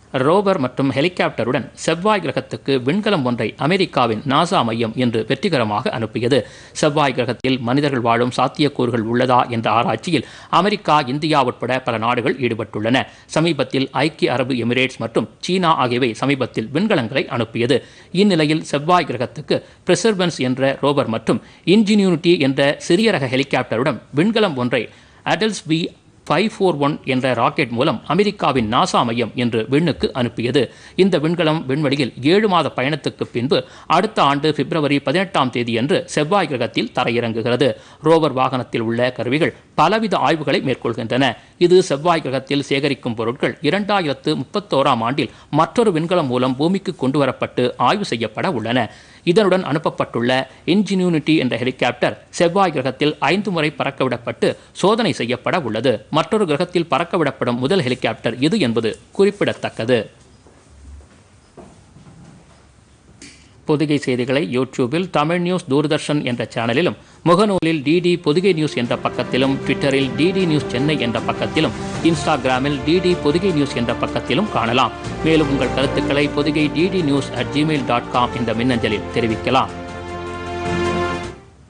rover மற்றும் ஹெலிகாப்டருடன் செவ்வாய் கிரகத்துக்கு விண்கலம் ஒன்றை அமெரிக்காவின் நாசா மையம் இன்று வெற்றிகரமாக அனுப்பியது செவ்வாய் கிரகத்தில் மனிதர்கள் வாழும் சாத்தியக்கூறுகள் உள்ளதா என்ற ஆராய்ச்சியில் அமெரிக்கா இந்தியா உட்பட பல நாடுகள் ஈடுபட்டுள்ளன சமீபத்தில் ஐக்கிய அரபு எமிரேட்ஸ் மற்றும் சீனா ஆகியவை சமீபத்தில் விண்கலங்களை அனுப்பியது இந்நிலையில் செவ்வாய் கிரகத்துக்கு பிரிசர்வன்ஸ் என்ற ரோவர் மற்றும் இன்ஜினியூனிட்டி என்ற சிறிய ரக ஹெலிகாப்டருடன் விண்கலம் ஒன்றை Atlas V five four one என்ற ராக்கெட் மூலம் அமெரிக்காவின் நாசா மையம் இன்று விண்ணுக்கு அனுப்பியது இந்த விண்கலம் விண்வெளியில் ஏழு மாத பயணத்துக்கு பின்பு அடுத்த ஆண்டு பிப்ரவரி பதினெட்டாம் தேதியன்று செவ்வாய் கிரகத்தில் தரையிறங்குகிறது ரோவர் வாகனத்தில் உள்ள கருவிகள் பலவித ஆய்வுகளை மேற்கொள்கின்றன இது செவ்வாய் கிரகத்தில் சேகரிக்கும் பொருட்கள் இரண்டாயிரத்து முப்பத்தோராம் ஆண்டில் மற்றொரு விண்கலம் மூலம் பூமிக்கு கொண்டு வரப்பட்டு ஆய்வு செய்யப்பட உள்ளன இதனுடன் அனுப்பப்பட்டுள்ள இன்ஜினியூனிட்டி என்ற ஹெலிகாப்டர் செவ்வாய் கிரகத்தில் ஐந்து முறை பறக்கவிடப்பட்டு சோதனை செய்யப்பட உள்ளது மற்றொரு கிரகத்தில் பறக்கவிடப்படும் முதல் ஹெலிகாப்டர் இது என்பது குறிப்பிடத்தக்கது பொதிகை செய்திகளை யூடியூபில் தமிழ் நியூஸ் தூர்தர்ஷன் என்ற சேனலிலும் முகநூலில் டிடி பொதிகை நியூஸ் என்ற பக்கத்திலும் ட்விட்டரில் டிடி நியூஸ் சென்னை என்ற பக்கத்திலும் இன்ஸ்டாகிராமில் டிடி பொதிகை நியூஸ் என்ற பக்கத்திலும் காணலாம் மேலும் உங்கள் கருத்துக்களை Podhigai DD news at Gmail dot com என்ற மின்னஞ்சலில் தெரிவிக்கலாம்